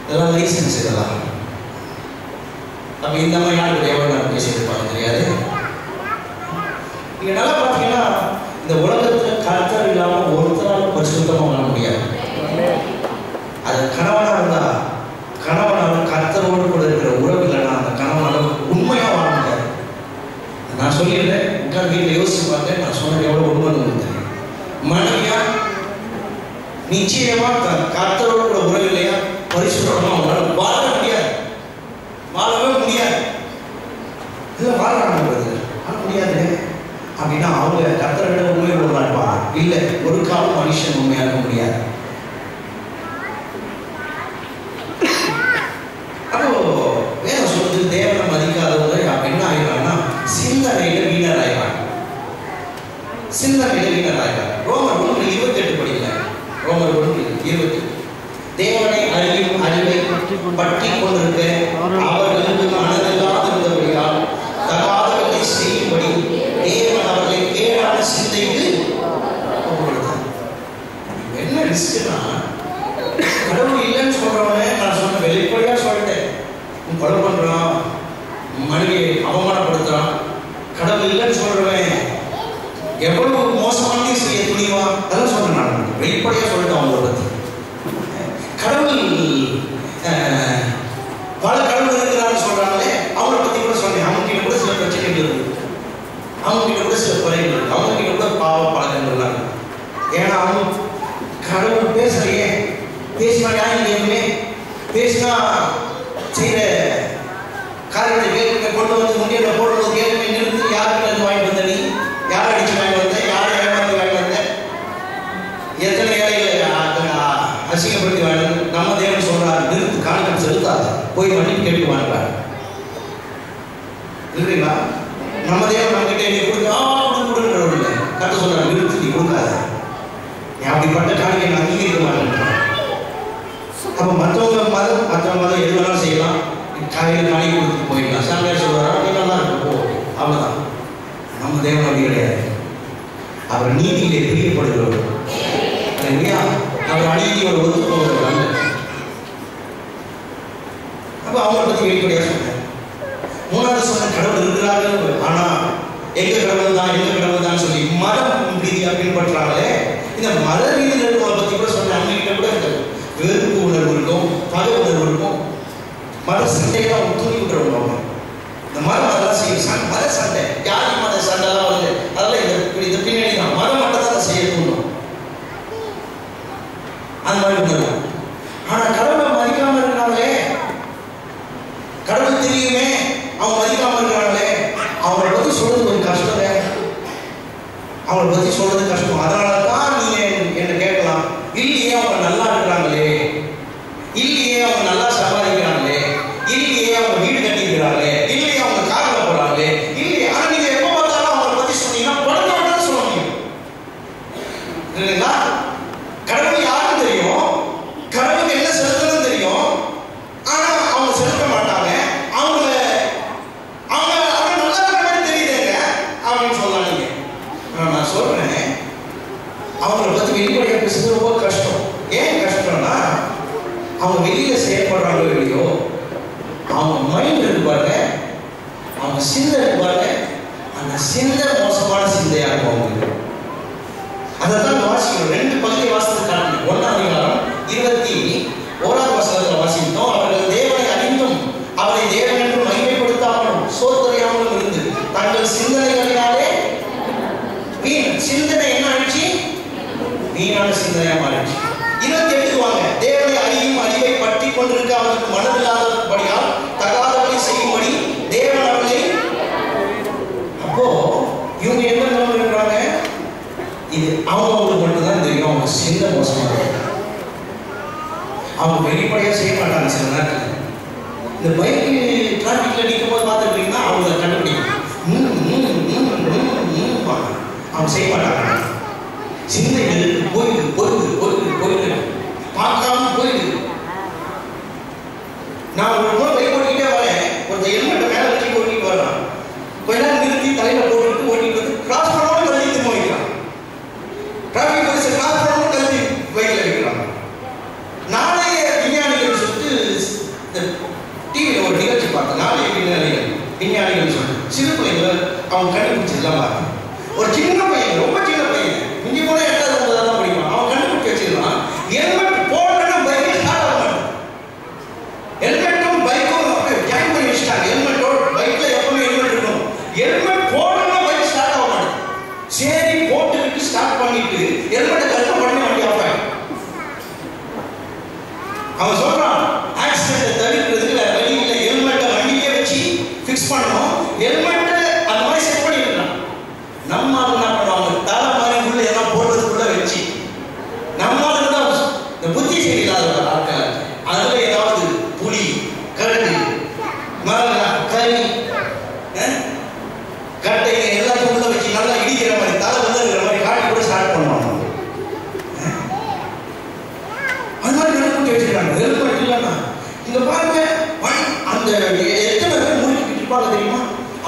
இதெல்லாம் லைசன்ஸ் இதெல்லாம் அப்போ இந்த மாதிரி யாருக்கு எவ்வளோ நான் பேசியிருப்பாங்க தெரியாது நீங்கள் நல்லா பார்த்தீங்கன்னா இந்த உலகத்தில் கர்த்தர் இல்லாமல் ஒருத்தரால் பரிசுத்தமாக வாழ முடியாது அது கணவனாக இருந்தால் கணவனால் கர்த்தரோடு கூட இருக்கிற உறவு இல்லைன்னா அந்த கணவனால் உண்மையாக வாழ முடியாது நான் சொல்லிடுறேன் உட்காந்து வீட்டில் யோசிச்சு பார்த்தேன் நான் சொன்னது எவ்வளோ உண்மை உங்களுக்கு தெரியும் மனைவியா நிச்சயமா க- கர்த்தரோடு கூட உறவு இல்லையா பரிசுத்தமாக அவங்களால வாழ முடியாது வாழவே முடியாது இல்லை வாழ்றாங்க brother. வாழ முடியாது அப்படின்னா அவங்க கர்த்தரை விட உண்மை உள்ளவங்களா இருப்பாங்க இல்லை ஒரு காலம் மனுஷன் உண்மையாக இருக்க முடியாது அப்போ வேதம் சொல்றது தேவனை மதிக்காதவங்க அப்ப என்ன ஆயிடுறாங்கன்னா சிந்தனையில வீணர் ஆயிடுறாங்க சிந்தனையில வீணர் ஆயிடுறாங்க ரோமர் ஒன்று இருபத்தி எட்டு படிக்கல ரோமர் ஒன்று இருபத்தி தேவனை அறியும் அறிவை பற்றி கொண்டிருக்க அவர்களுக்கு மனதில்லாதிருந்தபடியால் தகாதவர்களை செய்யும்படி தேவன் அவர்களை கேடான சிந்தைக்கு ஒப்புக்கொடுத்தார். என்ன ரிஸ்க்னா கடவுள் இல்லைன்னு சொல்றவனே நான் சொன்ன வெளிப்படையா சொல்லிட்டேன் உன் கொலை பண்றான் உன் மனைவியை அவமானப்படுத்துறான் கடவுள் இல்லைன்னு சொல்றவன் எவ்வளவு மோசமானதையும் செய்ய துணிவா அதெல்லாம் சொல்றேன் நான் வெளிப்படையா சொல்லிட்டேன் அவங்கள பத்தி கடவுள் அஹ், பல கடவுள் இருக்கிறான்னு சொல்றாங்களே அவங்கள பத்தி கூட சொன்னேன் அவங்க கிட்ட கூட சில பிரச்சனைகள் இருக்கு அவங்க கிட்ட கூட சில குறைகள் இருக்கு அவங்க கிட்ட கூட பாவ பழக்கங்கள்லாம் இருக்கு ஏன்னா அவங்க கடவுள் பேசலையே பேசினா நியாயம் கேட்குமே பேசினா செய்கிற காரியத்தை கேட்குமே கொண்டு வந்து முன்னிலை போடுறது கேட்குமே நிறுத்தி யாருக்கு இருந்து வாங்கிட்டு வந்த நீ யார் அடிச்சு வாங்கி வந்த யாரை ஏமாந்து வாங்கி வந்த எத்தனை ஏழைகளை அ- அசிங்கப்படுத்தி வாங்கி வந்த? நம்ம தேவன் சொல்றார் நிறுத்து காணிக்கம் செலுத்தாத போய் மன்னிப்பு கேட்டு வாங்குறார் இல்லைங்களா நம்ம தேவன் நம்ம கிட்ட நீ கொடுக்க ஆ கொடுக்க கொடுக்குறவர் இல்லை கரெக்டாக சொல்றாரு நிறுத்து நீ கொடுக்காத நீ அப்படிப்பட்ட காணிக்கை நான் அங்கீகரிக்க மாட்டேன் அப்போ மற்றவங்க மதம் மற்றவங்க மதம் எது வேணாலும் செய்யலாம் காலையில் காணிக்கை கொடுத்துட்டு போயிடலாம் சாமியார் சொல்றாரா நீ நல்லா இருக்கு போ அவ்வளோதான் நம்ம தேவன் அப்படி கிடையாது அவர் நீதியிலே பிரியப்படுகிறவர் இல்லையா அவர் அநீதியோட ஒத்து போகிறவர் அல்ல அப்போ அவங்கள பற்றி வெளிப்படையாக சொன்னேன் மூணாவது சொன்ன கடவுள் இருக்கிறார்கள் ஆனா எங்க கடவுள் தான் எங்க கடவுள் தான் சொல்லி மதம் ரீதியா பின்பற்றாங்களே இந்த மத ரீதியில் இருக்கிறவங்க பத்தி கூட சொன்ன அவங்க கிட்ட கூட இந்த வெறுப்பு உணர்வு இருக்கும் பகை உணர்வு இருக்கும் மத சண்டைக்கு அவங்க தூக்கி விட்டுறவங்க அவங்க இந்த மதம் அதெல்லாம் செய்யும் சண்டை மத சண்டை ஜாதி மத சண்டைலாம் வருது அதெல்லாம் இந்த இப்படி இந்த பின்னாடி தான் மதம் மட்டும் தான் அதை செய்ய தூண்டும் அந்த மாதிரி உணர்வு ஆனா கடவுளை மதிக்காம இருக்கிறாங்களே கடவுள் தெரியுமே அவங்க மதிக்காம இருக்கிறாங்களே அவங்கள பத்தி சொல்றது கொஞ்சம் கஷ்டங்க அவங்கள பத்தி சொல்றது கஷ்டம் அதனால தான் நீங்க என்ன கேட்கலாம் இல்லையே அவங்க நல்லா இருக்கிறாங்களே இல்லையே அவங்க நல்லா சம்பாதிக்கிறாங்களே இல்லையே அவங்க வீடு கட்டிக்கிறாங்களே இல்லையே அவங்க கார்ல போறாங்களே இல்லையே ஆனா நீங்க எப்ப பார்த்தாலும் அவங்கள பத்தி சொன்னீங்கன்னா படத்தை தான் சொல்ல முடியும் இல்லைங்களா கடவுள் யாருன்னு தெரியும் கடவுளுக்கு என்ன செலுத்தணும் தெரியும் ஆனா அவங்க செலுத்த மாட்டாங்க அவங்கள அவங்க அவங்க நல்லா இருக்கிற மாதிரி தெரியுதுங்க அப்படின்னு சொல்லலாம் நீங்க ஆனா நான் சொல்றேன் அவங்கள பத்தி வெளிப்படையா பேசுறது ரொம்ப கஷ்டம் ஏன் கஷ்டம்னா அவங்க வெளியில செயல்படுறாங்களோ இல்லையோ அவங்க மைண்ட் இருப்பாங்க அவங்க சிந்தை இருப்பாங்க அந்த சிந்தை மோசமான சிந்தையா இருக்கும் அவங்களுக்கு அதைத்தான் வாசிக்கணும் ரெண்டு பகுதியை வாசித்து காட்டணும் ஒன்றாம் அதிகாரம் இருபத்தி ஓராவது வசனத்தில் வாசித்தோம் அவர்கள் தேவனை அறிந்தும் அவரை தேவன் என்று மகிமைப்படுத்தாமலும் சோத்தறியாமலும் இருந்து தங்கள் சிந்தனைகளினாலே வீண் சிந்தனை என்ன ஆயிடுச்சு வீணான சிந்தனையா மாறிடுச்சு இருபத்தி எட்டுக்கு வாங்க தேவனை அறியும் அறிவை பற்றி கொண்டிருக்க அவருக்கு மனதில்லாதபடியால் தகாதவரை செய்யும்படி தேவன் அவர்களை அப்போ இவங்க என்ன நிலைமை இருக்கிறாங்க இது அவங்களுக்கு மட்டும்தான் தெரியும் அவங்க சிந்த மோசமாக இருக்கு. அவங்க வெளிப்படையாக செய்ய மாட்டாங்க சில நேரத்தில் இந்த பைக்கு டிராஃபிக்கில் நிற்கும் போது பார்த்துருக்கீங்கன்னா அவங்கள கண்டுபிடிக்கும் ம், ம், ம், ம், ம், பாங்க. அவங்க செய்ய மாட்டாங்க சிந்தை இருக்கு போயிடுது போயிடுது போயிடுது போயிடுது பார்க்காம போயிடுது நான் ஒரு முறை பைக் ஓட்டிக்கிட்டே வரேன் ஒரு ஹெல்மெட்டை மேலே வச்சு ஓட்டிட்டு வரேன் கொஞ்ச நேரம் நிறுத்தி தலையில் போட்டுட்டு ஓட்டிட்டு வந்து கிராஸ் பண்ணாமல் தள்ளி திரும்ப வைக்கிறான் டிராஃபிக் போலீஸ் கிராஸ் பண்ணாமல் தள்ளி பைக்கில் வைக்கிறாங்க நாளைய விஞ்ஞானிகள் சொல்லிட்டு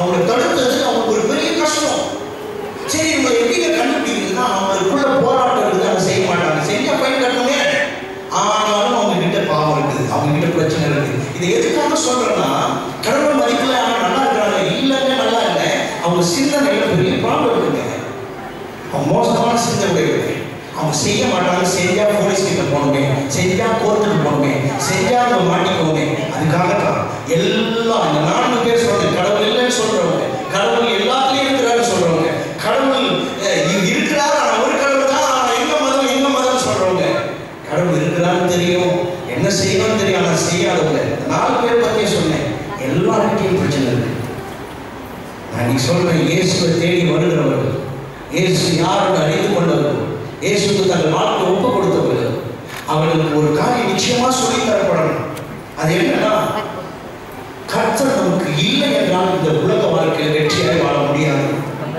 அவங்களை தடுத்தது அவங்களுக்கு ஒரு பெரிய கஷ்டம் சரி இவங்க எப்படிங்க கண்டுபிடிக்கிறதுனா அவங்களுக்குள்ள போராட்டம் இருக்குது அதை செய்ய மாட்டாங்க செஞ்சா பயன் கட்டணுமே ஆனாலும் அவங்க கிட்ட பாவம் இருக்குது அவங்க கிட்ட பிரச்சனை இருக்குது இதை எதுக்காக சொல்றேன்னா கடவுள் மதிக்கல ஆனா நல்லா இருக்கிறாங்க இல்லைங்க நல்லா இல்லை அவங்க சிந்தனையில பெரிய ப்ராப்ளம் இருக்குங்க அவங்க மோசமான சிந்தனை உடையவங்க அவங்க செய்ய மாட்டாங்க செஞ்சா போலீஸ் கிட்ட போகணுமே செஞ்சா கோர்ட்டுக்கு போகணுமே செஞ்சா அவங்க மாட்டிக்கோமே அதுக்காகத்தான் எல்லாம் இந்த நான்கு பேர் சொல்றது கடவுள் இல்லைன்னு சொல்றவங்க கடவுள் எல்லாத்துலயும் இருக்கிறாருன்னு சொல்றவங்க கடவுள் அஹ், இ- இருக்கிறார் ஆனா ஒரு கடவுள் தான் ஆனா எங்க மதம் எங்க மதம் சொல்றவங்க கடவுள் இருக்கிறான்னு தெரியும் என்ன செய்யணும்னு தெரியும் ஆனா செய்யாதவங்க இந்த நாலு பேர் பத்தியே சொன்னேன் எல்லாருக்கிட்டையும் பிரச்சனை இருக்கு நான் இன்னைக்கு சொல்றேன் இயேசுவை தேடி வருகிறவர்கள் இயேசு யாருன்னு அறிந்து கொண்டவர்கள் இயேசுக்கு தங்கள் வாழ்க்கை ஒப்பு கொடுத்தவர்கள் அவர்களுக்கு ஒரு காரியம் நிச்சயமா சொல்லி தரப்படணும் அது என்னன்னா கர்த்தர் நமக்கு இல்லை என்றால் இந்த உலக வாழ்க்கையில் வெற்றியாய் வாழ முடியாது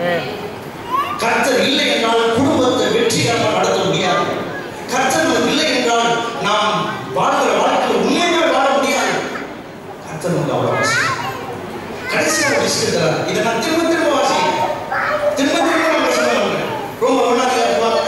கர்த்தர் இல்லை என்றால் குடும்பத்தை வெற்றியாக நடத்த முடியாது கர்த்தர் நமக்கு இல்லை என்றால் நாம் வாழ்கிற வாழ்க்கையில் உண்மையாக வாழ முடியாது கர்த்தர் நமக்கு அவ்வளவு அவசியம் கடைசியாக லிஸ்ட் தரார் இதை நான் திரும்ப திரும்ப வாசிக்கிறேன் திரும்ப திரும்ப நம்ம சொல்லுவாங்க ரொம்ப ஒன்றாக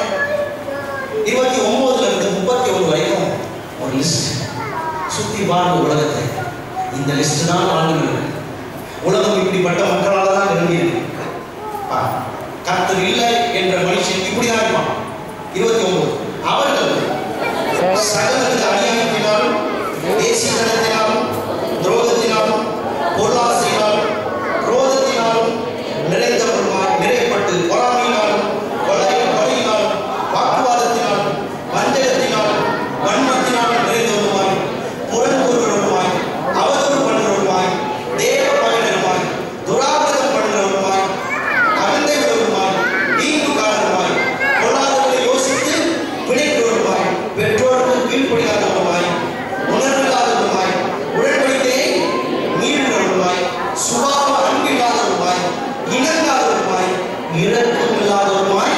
இருபத்தி ஒன்பதுல இருந்து முப்பத்தி ஒன்று வரைக்கும் ஒரு லிஸ்ட் சுத்தி பாருங்க உலகத்தை இந்த லிஸ்ட் தான் வாழ்ந்துருக்கு உலகம் இப்படிப்பட்ட மக்களால் தான் நிரம்பியிருக்கு பா, கர்த்தர் இல்லை என்ற மனுஷன் இப்படிதான் இருப்பான் இருபத்தி ஒன்பது அவர்கள் சகலத்து அநியாயத்தினாலும் தேசியத்தினாலும் துரோகத்தினாலும் பொருளாசையினாலும் குரோதத்தினாலும் நிறைந்தவருமாய் நிறைப்பட்டு பொறாமையினாலும் கொலை கொலையினாலும் வாக்குவாதத்தினாலும் வஞ்சகத்தினாலும் வன்மத்தினாலும் நிறைந்தவருமாய் புறங்கூறுவருமாய் அவதூறு பண்ணுறவருமாய் தேவ பயனருமாய் துராகிரதம் பண்ணுறவருமாய் அகந்தை உள்ளவருமாய் ஈங்குகாரருமாய் பொல்லாதவர்களை யோசித்து பிழைக்கிறவருமாய் பெற்றோருக்கு கீழ்ப்படியாதவருமாய் உணர்வில்லாதவருமாய் உடன்படிக்கையை மீறுகிறவருமாய் சுபாவ அன்பில்லாதவருமாய் இணங்காதவருமாய் இரக்கமில்லாதவருமாய்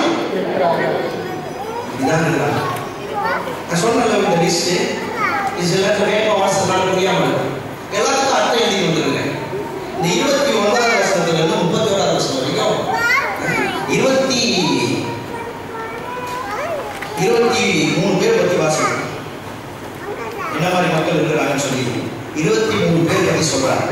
இதான் இருக்கிறாங்க நான் சொன்னல இந்த லிஸ்ட் இது எல்லாத்தையும் வேகமாக வாசனால முடியாமல் இருக்கு எல்லாத்துக்கும் அர்த்தம் எழுதி வந்துருங்க இந்த இருபத்தி ஒன்பதாவது வருஷத்துல இருந்து முப்பத்தி ஓராவது வருஷம் வரைக்கும் இருபத்தி இருபத்தி மூணு பேர் பத்தி வாசிக்கணும் என்ன மாதிரி மக்கள் இருக்கிறாங்கன்னு சொல்லி இருபத்தி மூணு பேர் பத்தி சொல்றாங்க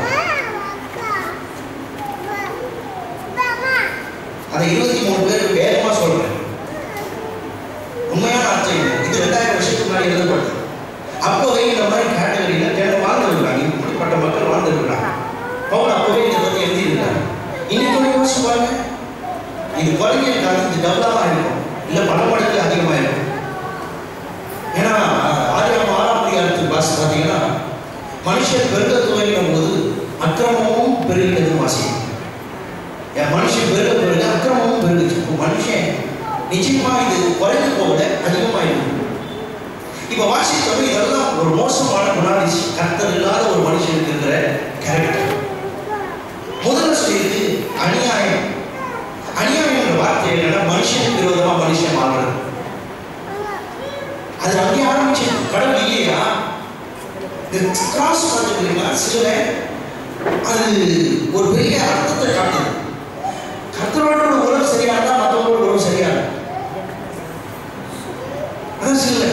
அந்த இருபத்தி மூணு பேர் வேகமா சொல்றேன் உண்மையான அர்த்தம் இல்லை இது ரெண்டாயிரம் வருஷத்துக்கு முன்னாடி எழுதப்பட்டது அப்போவே இந்த மாதிரி கேட்டகரியில் ஜனம் வாழ்ந்துருக்காங்க இப்படிப்பட்ட மக்கள் வாழ்ந்துருக்காங்க பவுல் அப்போவே இதை பற்றி எழுதியிருக்காங்க இன்னைக்கு ஒரு யோசிச்சு பாருங்க இது குறைஞ்ச இருக்காது இது டபுளாக இருக்கும் இல்லை பல மடங்கு அதிகமாக இருக்கும் ஏன்னா ஆயிரம் ஆறாம் அதிகாரத்துக்கு வாசி பார்த்தீங்கன்னா மனுஷன் பெருக துவங்கின போது அக்கிரமமும் பெருகினதும் வாசிக்கும் என் மனுஷன் பெருக பெருக அக்கிரமமும் பெருகுச்சு இப்போ மனுஷன் நிச்சயமா இது குறைந்து போகல அதிகமாயிடும் இப்ப வாசித்தோம் இதெல்லாம் ஒரு மோசமான குணாதிசி கர்த்தர் இல்லாத ஒரு மனுஷனுக்கு இருக்கிற கேரக்டர் முதல்ல சொல்லியது அநியாயம் அநியாயம்ன்ற வார்த்தை என்னன்னா மனுஷனுக்கு விரோதமா மனுஷன் வாழ்றது அது அங்கே ஆரம்பிச்சு கடவுள் இல்லையா இந்த கிராஸ் பார்த்துக்கிறீங்களா சில அது ஒரு பெரிய அர்த்தத்தை காட்டுது கர்த்தரோட உறவு சரியா இருந்தா மற்றவங்களோட உறவு சரியா இருக்கும். அதான் சிலுவை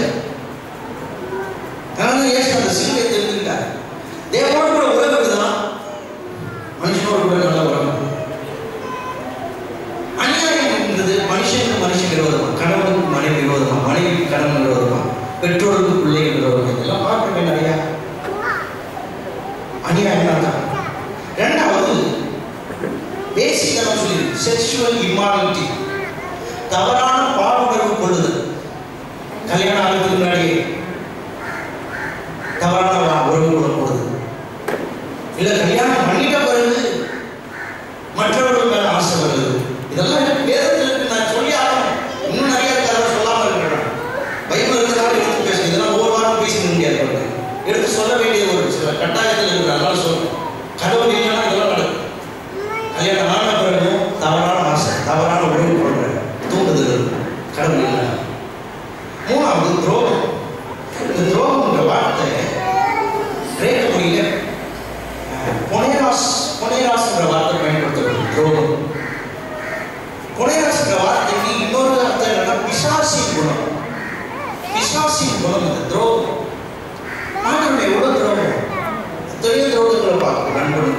அதனால ஏசு அந்த சிலுவை தெரிஞ்சுக்கிட்டார் தேவனோட கூட உறவு இருக்குதான் மனுஷனோட கூட நல்ல உறவு அநியாயம் என்பது மனுஷனுக்கு மனுஷன் விரோதமா கணவனுக்கு மனைவி விரோதமா மனைவிக்கு கணவன் விரோதமா பெற்றோருக்கு பிள்ளைகள் விரோதமா இதெல்லாம் பார்க்கவே நிறையா அநியாயம் தான் ரெண்டாவது பேசிக்கலாம் சொல்லி செக்ஷுவல் இம்மாலிட்டி தவறான பாலுணர்வு கொள்ளுதல் கல்யாணம் ஆகிறதுக்கு முன்னாடி தவறான வா- உறவு கொள்ளப்படுது இல்ல கல்யாணம் பண்ணிட்ட பிறகு மற்றவர்கள் மேல ஆசை வருது இதெல்லாம் எனக்கு வேதத்தில் இருக்கு நான் சொல்லி ஆகணும் இன்னும் நிறைய இருக்கு அதெல்லாம் சொல்லாம இருக்கிறேன் பைபிள் இருக்கிறதால எடுத்து பேச இதெல்லாம் ஒரு வாரம் பேச முடியாது பாருங்க. எடுத்து சொல்ல வேண்டிய ஒரு சில கட்டாயத்தில் இருக்கு அதனால சொல்றேன் கடவுள் இல்லைன்னா இதெல்லாம் நடக்கும் கல்யாணம் ஆன பிறகும் தவறான ஆசை தவறான உறவு கொள்ற தூண்டுதல் கடவுள் இல்லை மூணாவது துரோகம் இந்த துரோகம்ன்ற வார்த்தை கிரேக்க மொழியில பொனேராஸ் பொனேராஸ்ன்ற வார்த்தை பயன்படுத்த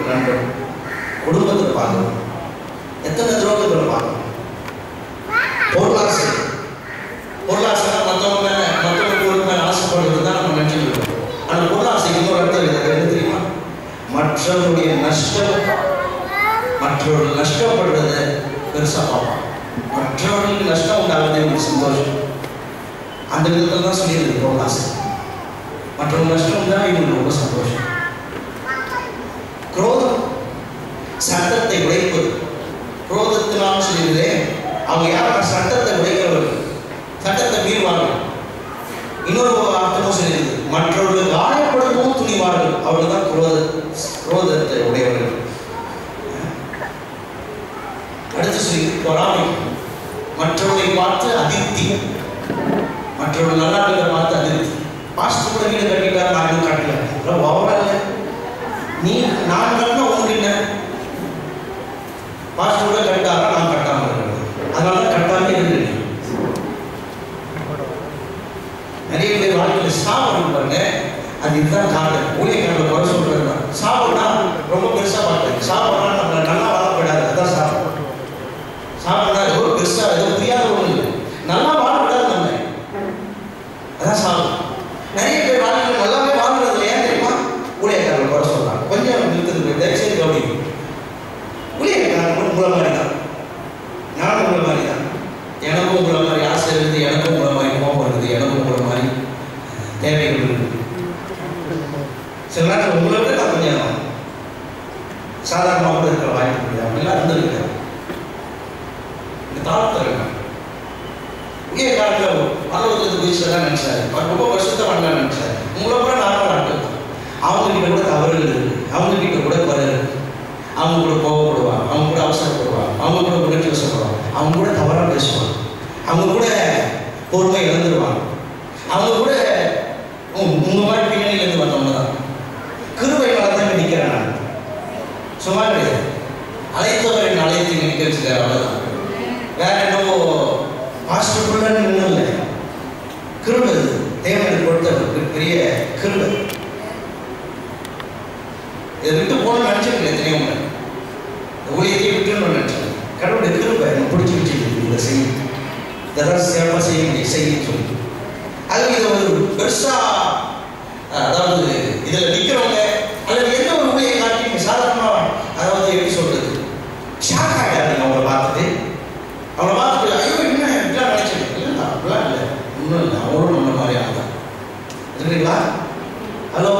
நண்பன் குடும்பத்தை பார்க்கணும் எத்தனை துரோகங்களை பார்க்கணும் பொருளாசை பொருளாசை மற்றவங்க மேல மற்றவங்க பொருள் மேல ஆசைப்படுறது தான் நம்ம நினைச்சிட்டு இருக்கோம் ஆனால் பொருளாசைக்கு இன்னொரு அர்த்தம் இருக்குது என்ன தெரியுமா மற்றவருடைய நஷ்டம் மற்றவர்கள் நஷ்டப்படுறத பெருசா பார்ப்பான் மற்றவர்களுக்கு நஷ்டம் உண்டாகுது எனக்கு சந்தோஷம் அந்த விதத்தில் தான் சொல்லியிருக்கு பொருளாசை மற்றவங்க நஷ்டம் தான் இவங்களுக்கு ரொம்ப சந்தோஷம் குரோதம் சட்டத்தை உடைப்பது குரோதத்தினால் சொல்லியிருந்தேன் அவங்க யாரும் சட்டத்தை உடைக்கிறவர்கள் சட்டத்தை மீறுவார்கள் இன்னொரு அர்த்தமும் சொல்லியிருக்கு மற்றவர்கள் காயப்படுத்தவும் துணிவார்கள் அவர்கள் தான் குரோத குரோதத்தை உடையவர்கள் அடுத்து சொல்லி பொறாமை மற்றவர்களை பார்த்து அதிருப்தி மற்றவர்கள் நல்லா இருக்கிறத பார்த்து அதிருப்தி பாஸ்டர் கூட வீடு கட்டிட்டார் நான் இன்னும் கட்டல அப்புறம் ஓவரா இல்லை நீ நான் கட்டின உனக்கு என்ன பாஸ்டர் கூட கட்டாரா நான் கட்டாம இருக்கிறது அதனால தான் கட்டாமே இருக்கு நிறைய பேர் வாழ்க்கையில் சாப்பிடும் பாருங்க அது இதுதான் காரணம் ஊழியக்காரர்கள் குறை சொல்றது தான் சாப்பிட்னா ரொம்ப பெருசா பார்த்தேன் சாப்பிட்னா நம்மளை நல்லா வாழப்படாது அதான் சாப்பிடும் சாப்பிட்னா ஏதோ பெருசா ஏதோ புரியாத ஒண்ணு இல்லை நல்லா வாழப்படாது நம்ம அதான் சாப்பிடும் நிறைய பேர் வாழ்க்கையில் நல்லாவே வாழ்றது ஏன் தெரியுமா ஊழியக்காரர்கள் குறை சொல்றாங்க கொஞ்சம் நிறுத்தது தயவுசெய்து கவனிக்கும் ஊழியக்காரர்கள் உங்களை மாதிரி தான் நானும் உங்களை மாதிரி தான் எனக்கும் உங்களை மாதிரி ஆசை இருக்குது எனக்கும் உங்களை மாதிரி கோபம் இருக்குது எனக்கும் உங்களை மாதிரி தேவைகள் இருக்குது சில நேரத்தில் உங்களை விட நான் கொஞ்சம் சாதாரணமாக கூட இருக்கிற வாய்ப்பு இருக்குது அப்படிலாம் இருந்திருக்கு இந்த தாழ்த்த இருக்கேன் உரிய காலத்தில் பரலோகத்துக்கு பீச்சில் தான் நினச்சாரு அவர் ரொம்ப வருஷத்தை பண்ணலாம்னு நினச்சாரு உங்களை கூட நார்மல் ஆட்கள் தான் அவங்க கிட்ட கூட தவறுகள் இருக்கு அவங்க கிட்ட கூட குறை இருக்கு அவங்க கூட கோவப்படுவாங்க அவங்க கூட அவசரப்படுவாங்க அவங்க கூட உணர்ச்சி வசப்படுவாங்க அவங்க கூட தவறாக பேசுவாங்க அவங்க கூட பொறுமை இழந்துருவாங்க அவங்க கூட உ- உங்க மாதிரி பின்னணியிலேருந்து வந்தவங்க தான் கிருபை தான் நிற்கிறேன் நான் சும்மா கிடையாது அழைத்தவர் என் அழைத்து நிற்க வச்சுக்காரு அவ்வளோதான் வேற என்னவோ பாஸ்டருக்குள்ளன்னு ஒன்றும் இல்லை கிருபை இது தேவனுக்கு கொடுத்த ஒரு பெரிய கிருபை இதை விட்டு போகணும்னு நினச்சிருக்கேன் எத்தனையோ முறை இந்த ஊழியத்தையே விட்டுன்னு நினச்சேன் கடவுளுடைய கிருபை எனக்கு பிடிச்சி வச்சுருக்கு இதை செய்யும் இதெல்லாம் சிறப்பாக செய்ய முடியும் செய்யும் சொல்லி அது இது ஒரு பெருசா அஹ், அதாவது இதில் நிற்கிறவங்க அல்லது எந்த ஒரு ஊழியை காட்டி நீங்க சாதாரணமா அதாவது எப்படி சொல்றது ஷாக் ஆகிடாதீங்க அவங்கள பார்த்துட்டு அவங்கள பார்த்துட்டு ஐயோ என்ன இப்படிலாம் நினைச்சிட்டு இல்லை அப்படிலாம் இல்லை ஒன்றும் இல்லை அவரும் நம்ம மாதிரி ஆள் தான் இருக்குங்களா ஹலோ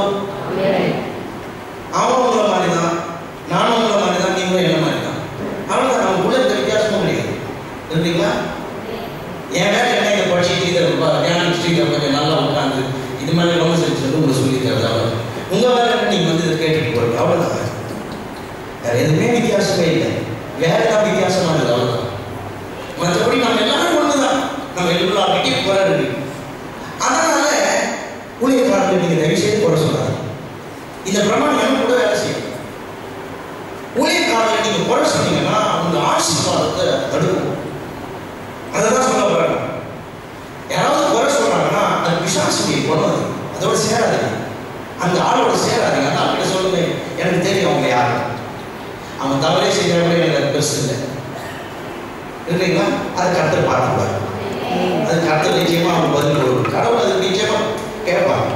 அவனும் உங்களை மாதிரி தான் நானும் உங்களை மாதிரி தான் நீங்களும் என்ன மாதிரி தான் அவ்வளோதான் நம்ம உள்ள எந்த வித்தியாசமும் கிடையாது இருக்குங்களா என் வேலை என்ன இதை படிச்சுட்டு இதை தியானம் ஸ்ரீல கொஞ்சம் நல்லா உட்காந்து இது மாதிரி கவனம் செஞ்சு உங்களுக்கு சொல்லி தரது அவ்வளோ உங்கள் வேலை என்ன நீங்கள் வந்து இதை கேட்டுட்டு போறீங்க அவ்வளோதான் வேற எதுவுமே வித்தியாசமே இல்லை வேற தான் வித்தியாசமா இருக்குது அவ்வளோதான் மற்றபடி நம்ம எல்லாரும் ஒன்று தான் நம்ம எல்லார்கிட்டையும் குறை இருக்கு அதனால ஊழியக்காரர்கள் நீங்கள் தயவு செய்து குறை சொல்லாது இந்த பிரமாணம் எனக்கு கூட வேலை செய்யும் ஊழியக்காரர்களை நீங்க குறை சொன்னீங்கன்னா உங்க ஆசீர்வாதத்தை தடுக்கும் அதை தான் சொல்ல போறாங்க யாராவது குறை சொல்றாங்கன்னா அது பிசாசுடைய குணம் அது அதோட சேராதீங்க அந்த ஆளோட சேராதீங்க அந்த ஆள்கிட்ட சொல்லுங்க எனக்கு தெரியும் அவங்க யாரு அவன் தவறே செய்யறவங்க எனக்கு அது பெருசு இல்லை இல்லைங்களா அதை கருத்து பார்த்துப்பாரு அது கருத்து நிச்சயமா அவன் பதில் கொடுக்கும் கடவுள் அது நிச்சயமா கேட்பாங்க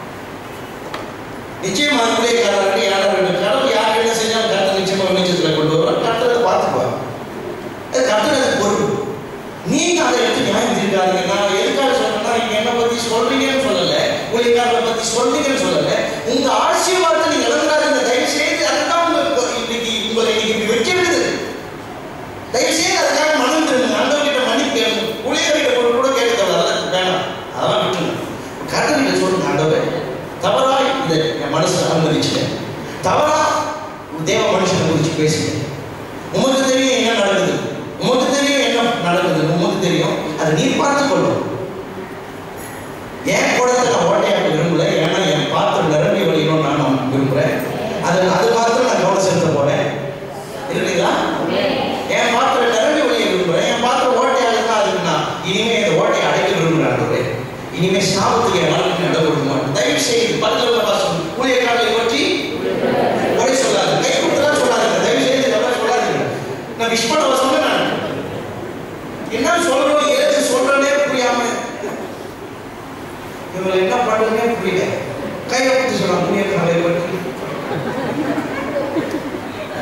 நிச்சயமா ஊழியக்காரர்கள் யாரும் வேண்டும் கடவுள் யார் என்ன செஞ்சாலும் கருத்து நிச்சயமா வெளிச்சத்தில் கொண்டு வருவார் கருத்தை பார்த்துப்பார் அது கருத்துறது பொருள் நீங்க அதை எடுத்து நியாயம் தீர்க்காதீங்க நான் எதுக்காக சொல்றேன்னா நீங்க என்ன பத்தி சொல்றீங்கன்னு சொல்லல ஊழியக்காரரை பத்தி சொல்றீங்கன்னு சொல்லல உங்க ஆசீர்வாதத்தை நீங்க இழந்துடாதீங்க தயவு செய்து அதுதான் உங்க இன்னைக்கு உங்களை இன்னைக்கு இப்படி வச்சிருக்குது தயவு செய்து அதுக்காக மனம் திரும்புங்க ஆண்டவர்கிட்ட மன்னிப்பு கேளுங்க ஊழியர்கிட்ட கூட கூட கேட்க தேவை அதெல்லாம் வேணாம் அதெல்லாம் விட்டுருங்க கடவுள்கிட்ட சொல்லுங்க ஆண்டவரே தவறா இதை என் மனசுல அனுமதிச்சுட்டேன் தவறா தேவ மனுஷனை குறித்து பேசுங்க உமக்கு தெரியும் என்ன நடக்குது உமக்கு தெரியும் என்ன நடக்குது உமக்கு தெரியும் அதை நீ பார்த்து கொள்ளும் என் குடத்தை நான் ஓட்டையாக்க விரும்பல ஏன்னா என் பாத்திரம் நிரம்பி வழியணும் நான் விரும்புறேன் அது அது மாத்திரம் நான் கவனம் செலுத்த போறேன் இல்லைங்களா என் பாத்திரம் நிரம்பி வழிய விரும்புறேன் என் பாத்திரம் ஓட்டையாக அதுக்கு நான் இனிமே இந்த ஓட்டையை அடைக்க விரும்புகிறேன் இனிமே சாபத்துக்கு என் வாழ்க்கை நட கொடுக்க மாட்டேன் தயவு செய்து பக்கத்தில் உள்ள பாசம் ஊழியக்காரர்களை பற்றி குறை சொல்லாது கை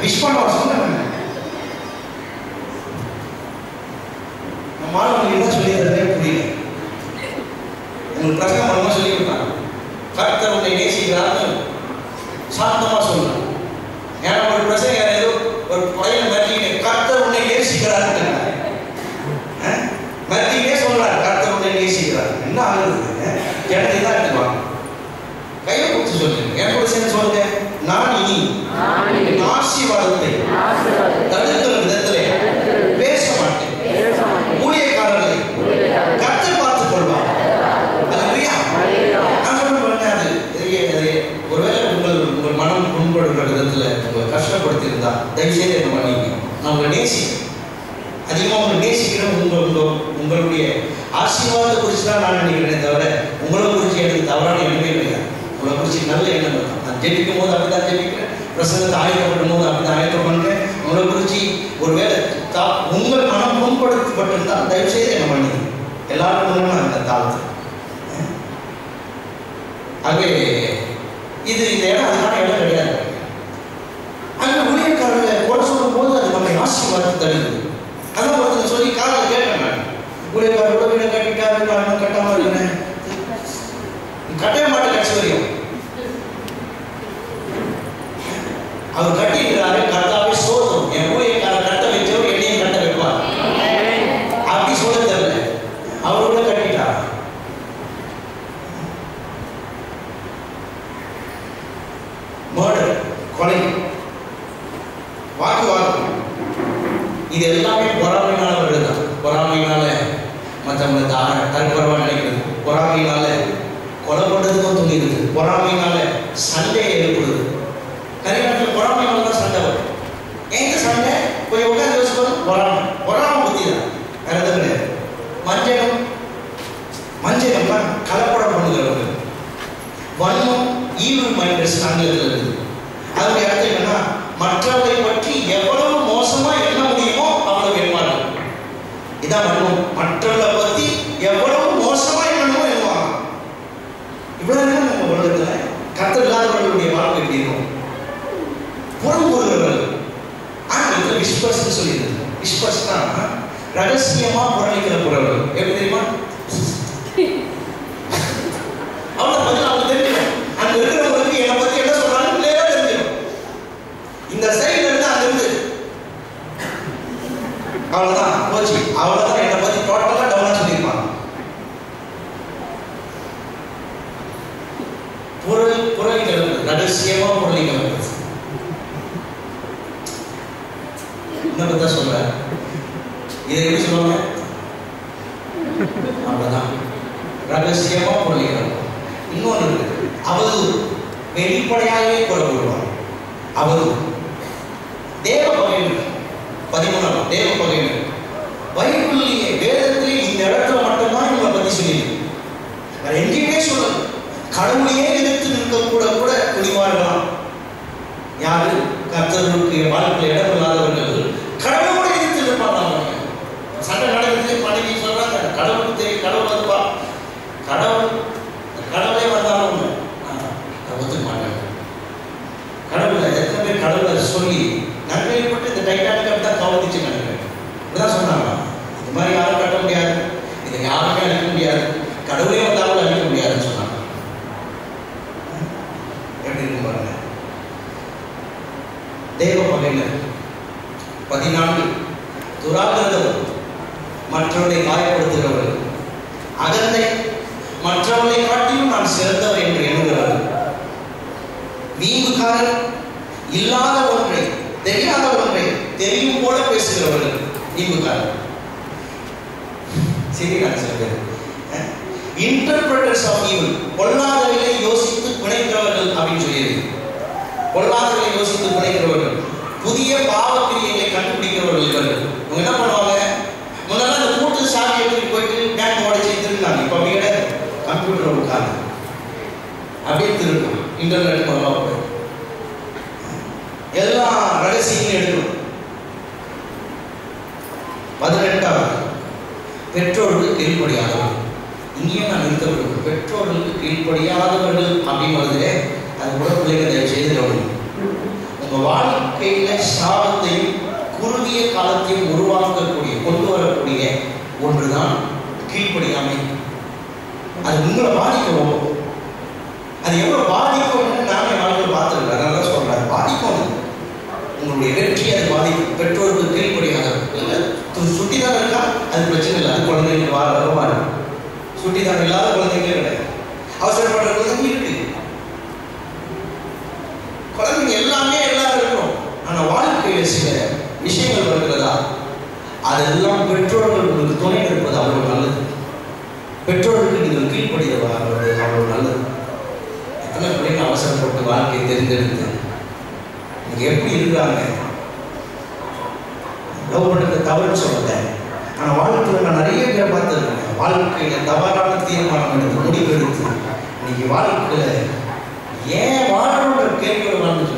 விஷ் பண்ண சொன்னேன் நம்ம ஆளுங்களுக்கு என்ன சொல்லி தரதே புரியல உங்களுக்கு பிரசங்கம் பண்ணமா சொல்லி கொடுத்தாங்க கர்த்தர் உன்னை நேசிக்கிறார்னு சாந்தமா சொல்றாங்க ஏன்னா ஒரு பிரசங்க ஏதோ ஒரு பையனை மத்தியே கர்த்தர் உன்னை நேசிக்கிறார்னு மத்தியே சொல்றாரு கர்த்தர் உன்னை நேசிக்கிறார் என்ன ஆகுது ஜனத்தை தான் எடுத்துக்குவாங்க கையை கொடுத்து சொல்லுங்க என் கூட சேர்ந்து சொல்லுங்க நான் இனி என் ஆசீர்வாதத்தை தடுக்கிற விதத்திலே பேச மாட்டேன் ஊழியக்காரர்களை கர்த்தர் பார்த்துக் கொள்வார் அல்லேலூயா நான் சொல்ல பாருங்க அது இது- இது ஒருவேளை உங்கள் உங்கள் மனம் புண்படுகிற விதத்தில் உங்களை கஷ்டப்படுத்தியிருந்தா தயவுசெய்து என்ன பண்ணிங்க நான் உங்களை நேசிக்கிறேன் அதிகமாக உங்களை நேசிக்கிறேன் உங்கள் உங்கள் உங்களுடைய ஆசீர்வாதத்தை குறித்து தான் நான் நினைக்கிறேனே தவிர உங்களை குறித்து எனக்கு தவறான எண்ணமே கிடையாது உங்களை குறித்து நல்ல எண்ணம் தான் நான் ஜெபிக்கும் போது அப்படி தான் ஜெபிக்கிறேன் பிரசங்கத்தை ஆயத்தப்படும் போது அப்படி தான் ஆயத்தம் பண்ணுறேன் உங்களை குறித்து ஒருவேளை தா உங்கள் மனம் புண்படுத்தப்பட்டிருந்தால் தயவுசெய்து என்ன பண்ணிங்க எல்லாருக்கும் முன்னாடி நான் இந்த தாழ்த்து ஆகவே இது இந்த இடம் அதுக்கான இடம் கிடையாது அங்கே ஊழியக்காரர்களை கூட சொல்லும் போது அது நம்மை ஆசீர்வாதத்தை தருது அதான் ஒருத்தர் சொல்லி காலையில் கேட்டேன் நான் ஊழியக்காரரோட வீடை கட்டிட்டாரு நான் இன்னும் கட்டாம இருக்கிறேன் கட்டவே மாட்டேன் கட்சி வரையும் அவர் கட்டியிருக்கிறாரு கர்த்தாவே சோதம் என் ஊழியக்காரர் கட்ட வச்சவர் என்னையும் கட்ட வைப்பார் அப்படி சொல்ல தெரியல அவரோட கட்டிட்டார் மர்டர் கொலை வாக்குவாதம் இது எல்லாமே பொறாமையினால வருதுதான் பொறாமையினால மற்றவங்களை தார தற்கொலை நினைக்கிறது பொறாமையினால கொலை பண்ணுறதுக்கும் துணிடுது பொறாமையினால சண்டையை எழுப்புறது நிறைய நேரத்தில் பொறாமையினால தான் சண்டை வரும் எங்க சண்டை போய் உட்காந்து யோசிப்போம் பொறாமை பொறாமை புத்தி தான் வேற எதுவும் கிடையாது மஞ்சளும் மஞ்சளம்னா கலப்படம் பண்ணுகிறவர்கள் வன்மம் ஈவில் மைண்டஸ் ஆங்கிலத்தில் இருக்குது அதனுடைய அர்த்தம் என்னன்னா மற்றவரை பற்றி எவ்வளவு மோசமா எண்ண முடியுமோ அவ்வளவு எண்ணுவார்கள் இதான் வன்மம் மற்றவரை பத்தி எவ்வளவு மோசமா எண்ணணுமோ எண்ணுவாங்க இவ்வளவு நேரம் நம்ம உலகத்துல கத்தர் இல்லாதவர்களுடைய வாழ்க்கை எப்படி இருக்கும் புறம் கூறுகிறவர்கள் ஆங்கிலத்தில் விஸ்பர்ஸ் சொல்லியிருக்கு விஸ்பர்ஸ்னா ரகசியமா புறணிக்கிற புறவர்கள் எப்படி தெரியுமா அவனை பதில் அவங்க தெரிஞ்சிடும் அங்க இருக்கிறவங்களுக்கு என்னை பத்தி என்ன சொல்றாங்க கிளியரா தெரிஞ்சிடும் இந்த சைடுல இருந்து அங்க இருந்து அவ்வளவுதான் போச்சு அவ்வளவுதான் என்னை பத்தி டோட்டலா டவுனா சொல்லியிருப்பாங்க பொருள் புறணிகள் ரகசியமா புறணிகள் என்ன பத்தா சொல்ற இதை எப்படி சொல்லுவாங்க அவ்வளவுதான் ரகசியமா புறணிகள் இன்னொன்று இருக்கு அவதூறு வெளிப்படையாகவே குறை கூறுவார் அவதூறு தேவ பகைவர் பதிமூணாம் தேவ பகைவர் பைபிள்லேயே வேதத்திலே இந்த இடத்துல மட்டும்தான் இவங்களை பத்தி சொல்லியிருக்கு வேற எங்கேயுமே சொல்லல கடவுளையே எதிர்த்து நிற்க கூட கூட துணிவார்களாம் யாரு கர்த்தர்களுக்கு வாழ்க்கையில் இடம் இல்லாதவர்கள் கடவுளோட எதிர்த்து நிற்பாங்க சண்டை நடக்குது மனைவி சொல்றாங்க கடவுளுக்கு தெரியும் கடவுள் வந்துப்பா கடவுள் கடவுளே வந்தாலும் நான் ஒத்துக்க மாட்டேன் கடவுளை எத்தனை பேர் கடவுளை சொல்லி நன்மைப்பட்டு இந்த டைட்டானிக் அப்படி தான் கவனிச்சு நினைக்கிறேன் இப்படிதான் சொன்னாங்க இது மாதிரி யாரும் கட்ட முடியாது இதை யாருமே அழிக்க முடியாது கடவுளே வந்தாலும் அழிக்க முடியாதுன்னு சொன்னாங்க எப்படி இருக்கும் பாருங்க தேவ பகையினர் பதினான்கு துராகிரதம் மற்றவர்களை காயப்படுத்துகிறவர்கள் அகந்தை மற்றவர்களை காட்டிலும் நான் சிறந்தவர் என்று எண்ணுகிறார்கள் வீம்புக்காரர் இல்லாத ஒன்றை தெரியாத ஒன்றை தெரியும் போல பேசுகிறவர்கள் வீம்புக்காரர் சரிதான் சில பேர் இன்டர்பிரட்டர்ஸ் ஆஃப் ஈவில் பொல்லாதவைகளை யோசித்து பிணைக்கிறவர்கள் அப்படின்னு சொல்லியிருக்கு பொல்லாதவைகளை யோசித்து பிணைக்கிறவர்கள் புதிய பாவக்கிரியைகளை கண்டுபிடிக்கிறவர்கள் இவர்கள் இவங்க என்ன பண்ணுவாங்க முன்னெல்லாம் அந்த கூட்டு சாவி எடுத்துட்டு போயிட்டு பேங்க் உடச்சி திருந்தாங்க இப்போ அப்படி கிடையாது கம்ப்யூட்டர் உட்காந்து அப்படியே திருடும் இன்டர்நெட் மூலமாக போய் எல்லா ரகசியங்களும் எடுக்கணும் பதினெட்டாவது பெற்றோருக்கு கீழ்ப்படியாதவர்கள் இங்கேயும் நான் நிறுத்த விரும்புகிறேன் பெற்றோர்களுக்கு கீழ்ப்படியாதவர்கள் அப்படின்னு வருது அது கூட பிள்ளைங்க தயவு செய்து கவனிங்க உங்க வாழ்க்கையில சாபத்தையும் குறுகிய காலத்தையும் உருவாக்கக்கூடிய கொண்டு வரக்கூடிய ஒன்றுதான் கீழ்ப்படியாமை அது உங்களை பாதிக்கும் அது எவ்வளவு பாதிக்கும்னு நானே வாழ்க்கை பார்த்துருக்கேன் நல்லா சொல்றேன் பாதிக்கும் அது. உங்களுடைய வெற்றி அது பாதிக்கும் பெற்றோருக்கு கீழ்ப்படியாக இல்லை சுட்டி தான் இருக்கா அது பிரச்சனை இல்லை அது குழந்தைங்க வார வருவாரு சுட்டி தான் இல்லாத குழந்தைங்களே கிடையாது அவசரப்படுற குழந்தைங்க இருக்கு குழந்தைங்க எல்லாமே எல்லாரும் இருக்கிறோம் ஆனா வாழ்க்கையில சில விஷயங்கள் வருகிறதா அதெல்லாம் பெற்றோர்கள் உங்களுக்கு துணை இருப்பது அவ்வளவு நல்லது பெற்றோர்களுக்கு நீங்கள் கீழ்ப்படுகிறது அவ்வளவு நல்லது எத்தனை பிள்ளைங்க அவசரப்பட்டு வாழ்க்கையை தெரிந்தெடுத்து நீங்க எப்படி இருக்கிறாங்க லவ் பண்ணுறது தவறு சொல்லல ஆனா வாழ்க்கையில் நான் நிறைய பேரை பார்த்துருக்கேன் வாழ்க்கையில தவறான தீர்மானம் எடுத்து முடிவு எடுத்து இன்னைக்கு வாழ்க்கையில ஏன் வாழணுன்ற கேள்வியோட வாழ்ந்துட்டு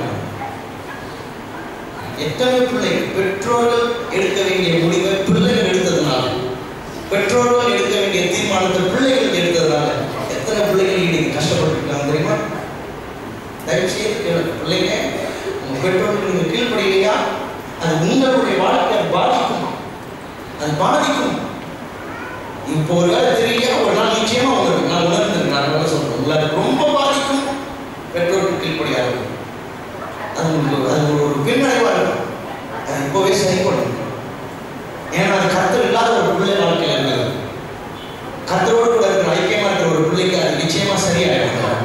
எத்தனை பிள்ளை பெற்றோர்கள் எடுக்க வேண்டிய முடிவை பிள்ளைகள் எடுத்ததுனால பெற்றோர்கள் எடுக்க வேண்டிய தீர்மானத்தை பிள்ளைகள் எடுத்ததுனால எத்தனை பிள்ளைகள் இன்னைக்கு கஷ்டப்பட்டுருக்காங்க தெரியுமா தயவு செய்து கேளுங்க. பிள்ளைங்க உங்க பெற்றோர்களுக்கு நீங்க கீழ்ப்படியலையா அது உங்களுடைய வாழ்க்கையை பாதிக்கும் அது பாதிக்கும் இப்போ ஒரு வேலை தெரியலையா ஒரு நாள் நிச்சயமா உங்களுக்கு நான் உணர்ந்தேன் நான் வேலை சொல்றேன் உங்களை அது ரொம்ப பாதிக்கும் பெற்றோருக்கு கீழ்ப்படியாக இருக்கும் அது உங்களுக்கு அது ஒரு பின்னடைவா இருக்கும் அது இப்போவே சரி பண்ணும் ஏன்னா அது கத்தர் இல்லாத ஒரு பிள்ளை வாழ்க்கையில் இருக்கிறது கத்தரோடு கூட இருக்கிற ஐக்கியமா இருக்கிற ஒரு பிள்ளைக்கு அது நிச்சயமா சரியாயிடும்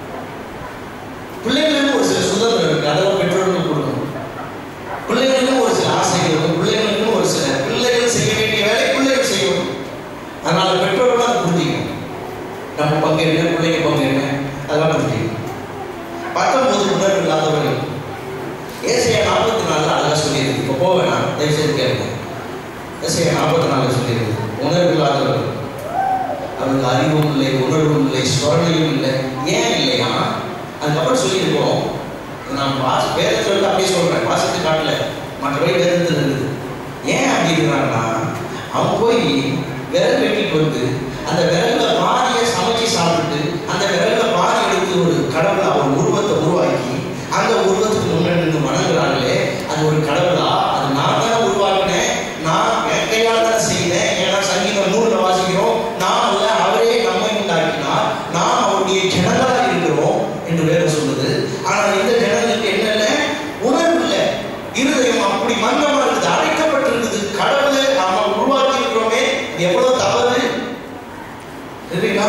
பிள்ளைகளுக்கு ஒரு சில சுதந்திரம் இருக்கு அதெல்லாம் பெற்றோர்கள் கொடுக்கணும் பிள்ளைகளுக்கும் ஒரு சில ஆசைகள் இருக்கும் பிள்ளைகளுக்கும் ஒரு சில பிள்ளைகள் செய்ய வேண்டிய வேலை பிள்ளைகள் செய்யணும் அதனால பெற்றோர்கள் அதை புரிஞ்சுக்கணும் நம்ம பங்கு என்ன பிள்ளைங்க பங்கு என்ன அதெல்லாம் புரிஞ்சுக்கணும் பத்தொன்பது உணர்வு இல்லாதவர்கள் ஏசையா நாற்பத்தி நாலுல அழகா சொல்லியிருக்கு இப்போ போக வேணாம் தயவு செய்து கேளுங்க ஏசையா நாற்பத்தி நாலுல சொல்லியிருக்கு உணர்வு இல்லாதவர்கள் அவருக்கு அறிவும் இல்லை உணர்வும் இல்லை ஸ்வரணையும் இல்லை ஏன் இல்லையா அதுக்கப்புறம் சொல்லியிருக்கோம் நான் வாசி வேதத்தில் இருந்து அப்படியே சொல்றேன் வாசித்து காட்டல மற்றபடி வேதத்தில் இருக்குது ஏன் அப்படி இருக்கிறாங்கன்னா அவன் போய் விரல் வெட்டிட்டு வந்து அந்த விரல்ல பாதியை சமைச்சு சாப்பிட்டு அந்த விரல்ல பாதி எடுத்து ஒரு கடவுளை அவன் உருவத்தை உருவாக்கி அந்த உருவத்துக்கு முன்னாடி நின்று வணங்குறாங்களே அது ஒரு கடவுளா அது நான் தானே உருவாக்கினேன் நான் என் கையால தானே செய்தேன் ஏன்னா சங்கீதம் நூறுல வாசிக்கிறோம் நான் அல்ல அவரே நம்மை உண்டாக்கினார் நாம் அவருடைய ஜனங்களாக இருக்கிறோம் என்று வேதம் சொல்லுது ஆனால் இந்த ஜனங்களுக்கு என்ன இல்லை உணர்வு இல்லை இருதயம் அப்படி மந்தமா இருக்குது அடைக்கப்பட்டிருக்குது கடவுளை நாம உருவாக்கி இருக்கிறோமே இது எவ்வளவு தவறு இல்லைங்களா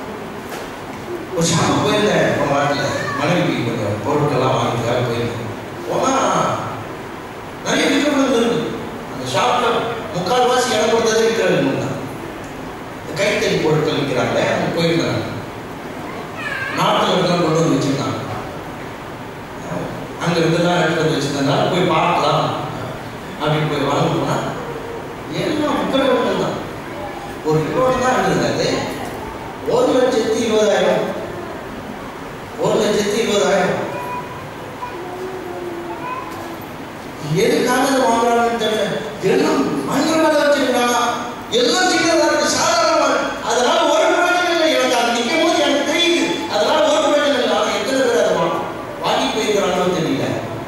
ஒரு ஷாப்புக்கு போயிருந்தேன் போன வாரத்தில் மனைவிக்கு கொஞ்சம் பொருட்கள்லாம் வாங்கிக்காக போயிருந்தேன் போனா நிறைய விற்கப்படுறது இருக்கு அந்த ஷாப்ல முக்கால்வாசி இடம் கொடுத்ததே விற்கிறது தான் இந்த கைத்தறி பொருட்கள் விற்கிறாங்க அவங்க போயிருந்தாங்க நாட்டில் இருக்கலாம் கொண்டு வந்து வச்சிருந்தாங்க அங்க இருந்தெல்லாம் எடுத்து வந்து வச்சிருந்ததுனால போய் பார்க்கலாம் அப்படின்னு போய் வாங்க போனா எல்லாம் முக்கியம் தான் ஒரு ரிப்போர்ட் தான் இருந்தது ஒரு லட்சத்தி இருபதாயிரம் ஒரு லட்சத்தி இருபதாயிரம் எதுக்காக அதை வாங்குறாங்கன்னு தெரியல எல்லாம் பயங்கர வேலை வச்சிருக்காங்க எல்லாம் சின்னதா இருக்கு சாதாரணமா இருக்கு. அதனால ஒரு பிரயோஜனம் இல்லை எனக்கு அது நிற்கும் போது எனக்கு தெரியுது அதனால ஒரு பிரயோஜனம் இல்லை ஆனா எத்தனை பேர் அதை வாங்க வாங்கி போயிருக்கிறாங்களோ தெரியல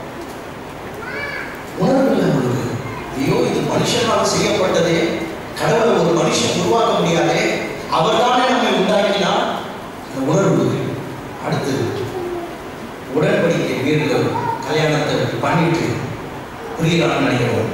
உணர்வு இல்லை உங்களுக்கு ஐயோ இது மனுஷனால் செய்யப்பட்டதே கடவுளை ஒரு மனுஷன் உருவாக்க முடியாதே அவர்தானே நம்மை உண்டாக்கினார் அந்த உணர்வு அடுத்து உடன்படிக்கை வீரர்கள் கல்யாணத்தை பண்ணிட்டு புரியுறான்னு நினைக்கிறோம்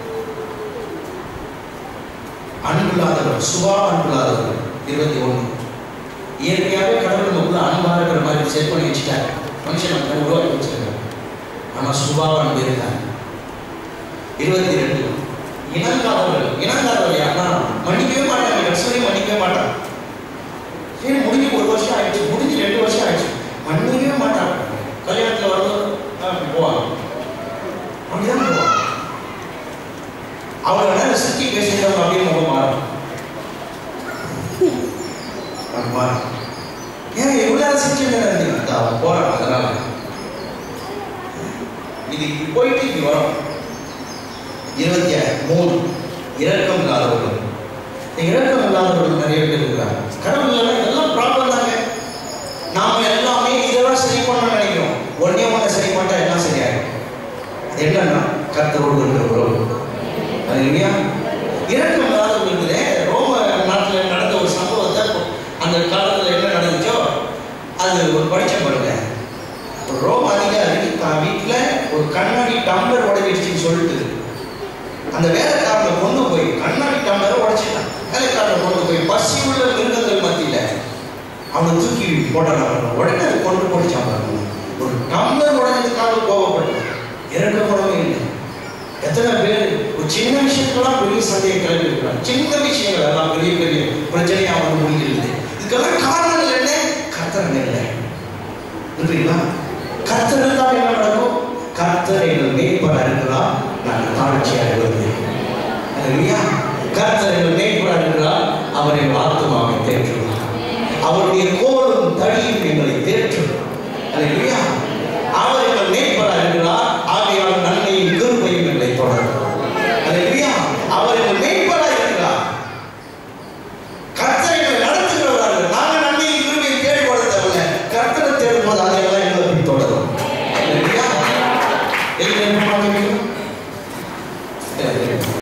அன்புள்ளாதவர் சுபா அன்புள்ளாதவர் இருபத்தி ஒன்று இயற்கையாகவே கடவுள் நமக்குள்ள அன்பா இருக்கிற மாதிரி செட் பண்ணி வச்சுட்டார் மனுஷன் நம்ம உருவாக்கி வச்சிருக்காரு ஆனால் சுபாவ அன்பு இருக்காங்க இருபத்தி ரெண்டு இனங்காதவர்கள் இனங்காதவர்கள் யாருன்னா மன்னிக்கவே மாட்டாங்க கடைசி மன்னிக்கவே மாட்டாங்க சரி முடிஞ்சு ஒரு வருஷம் ஆயிடுச்சு முடிஞ்சு ரெண்டு வருஷம் ஆயிடுச்சு மன்னிக்கவே மாட்டாங்க கல்யாணத்தில் வரும்போது ஆ, போவாங்க அப்படிதான் போவாங்க அவங்க நேரம் சிக்கி பேசுகிறவங்க அப்படின்னு முகம் மாறும் அது மாறும் ஏன் எவ்வளோ நேரம் சிக்கி இருந்தீங்க அவங்க போறாங்க அதனால இது இப்படி போயிட்டு இப்படி வரும் இருபத்தி மூணு இரக்கம் இல்லாதவர்கள் இந்த இரக்கம் இல்லாதவர்கள் நிறைய பேர் இருக்கிறாங்க கடவுள் இல்லைன்னா இதெல்லாம் ப்ராப்ளம் தாங்க நாம எல்லாமே இதெல்லாம் சரி பண்ண நினைக்கிறோம் ஒன்னே ஒன்று சரி பண்ணா எல்லாம் சரியாயிடும் அது என்னன்னா கர்த்தரோடு இருக்கிற உறவு அது இல்லையா இரண்டு மாதம் இருந்ததே ரோம நாட்டில் நடந்த ஒரு சம்பவத்தை அந்த காலத்தில் என்ன நடந்துச்சோ அது ஒரு படிச்ச பாருங்க ஒரு ரோம அதிகாரி தான் வீட்டில் ஒரு கண்ணாடி டம்ளர் உடைஞ்சிடுச்சுன்னு சொல்லிட்டு அந்த வேலைக்காரனை கொண்டு போய் கண்ணாடி டம்ளரை உடைச்சிட்டான் வேலைக்காரனை கொண்டு போய் பசி உள்ள மிருகங்கள் மத்தியில அவனை தூக்கி போட்டான் உடனே அதை கொண்டு போட்டுச்சான் பாருங்க ஒரு டம்ளர் உடைஞ்சதுக்காக கோவப்பட்டான் இறக்க கூடவே இல்லை எத்தனை பேர் ஒரு சின்ன விஷயத்துலாம் பெரிய சண்டையை கிளம்பி இருக்கிறாங்க சின்ன விஷயங்கள் எல்லாம் பெரிய பெரிய பிரச்சனையா வந்து முடிகிறது இதுக்கெல்லாம் காரணங்கள் என்ன கர்த்தர் இல்லை புரியுங்களா கர்த்தர் இருந்தால் என்ன நடக்கும் கர்த்தர் எங்கள் மேய்ப்பரா இருக்கிறார் நாங்கள் தாழ்ச்சியாக வருவேன் இல்லையா கர்த்தர் எங்கள் மேய்ப்பரா இருக்கிறார் அவர் எங்கள் ஆத்மாவை தேற்றுவார் அவருடைய கோலும் தடியும் எங்களை தேற்றும் இல்லையா